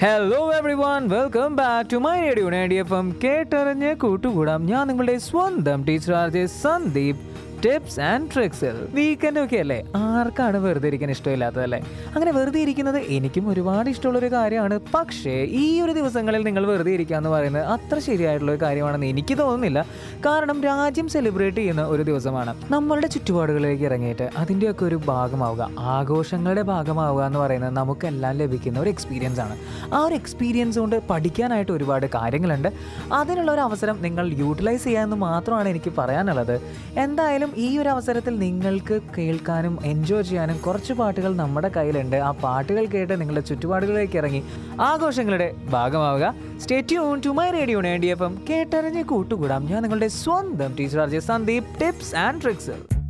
hello everyone welcome back to my radio ninety F M കേട്ടറിഞ്ഞ് കൂട്ടുകൂടാം ഞാൻ നിങ്ങളുടെ സ്വന്തം teacher R J Sandeep tips and ട്രിക്സിൽ വീക്കെൻഡ് ഒക്കെ അല്ലേ ആർക്കാണ് വെറുതെ ഇരിക്കാൻ ഇഷ്ടമില്ലാത്തതല്ലേ അങ്ങനെ വെറുതെ ഇരിക്കുന്നത് എനിക്കും ഒരുപാട് ഇഷ്ടമുള്ളൊരു കാര്യമാണ് പക്ഷേ ഈ ഒരു ദിവസങ്ങളിൽ നിങ്ങൾ വെറുതെ ഇരിക്കുക എന്ന് പറയുന്നത് അത്ര ശരിയായിട്ടുള്ള ഒരു കാര്യമാണെന്ന് എനിക്ക് തോന്നുന്നില്ല കാരണം രാജ്യം സെലിബ്രേറ്റ് ചെയ്യുന്ന ഒരു ദിവസമാണ് നമ്മളുടെ ചുറ്റുപാടുകളിലേക്ക് ഇറങ്ങിയിട്ട് അതിൻ്റെയൊക്കെ ഒരു ഭാഗമാവുക ആഘോഷങ്ങളുടെ ഭാഗമാവുക എന്ന് പറയുന്നത് നമുക്കെല്ലാം ലഭിക്കുന്ന ഒരു എക്സ്പീരിയൻസ് ആണ് ആ ഒരു എക്സ്പീരിയൻസ് കൊണ്ട് പഠിക്കാനായിട്ട് ഒരുപാട് കാര്യങ്ങളുണ്ട് അതിനുള്ള ഒരു അവസരം നിങ്ങൾ യൂട്ടിലൈസ് ചെയ്യാമെന്ന് മാത്രമാണ് എനിക്ക് പറയാനുള്ളത് എന്തായാലും ഈ ഒരു അവസരത്തിൽ നിങ്ങൾക്ക് കേൾക്കാനും എൻജോയ് ചെയ്യാനും കുറച്ച് പാട്ടുകൾ നമ്മുടെ കയ്യിലുണ്ട് ആ പാട്ടുകൾ കേട്ട് നിങ്ങളുടെ ചുറ്റുപാടുകളിലേക്ക് ഇറങ്ങി ആഘോഷങ്ങളുടെ ഭാഗമാവുക stay tune to my radio ninety F M കേട്ടറിഞ്ഞ് കൂട്ടുകൂടാം ഞാൻ നിങ്ങളുടെ സ്വന്തം teacher R J Sandeep tips and tricks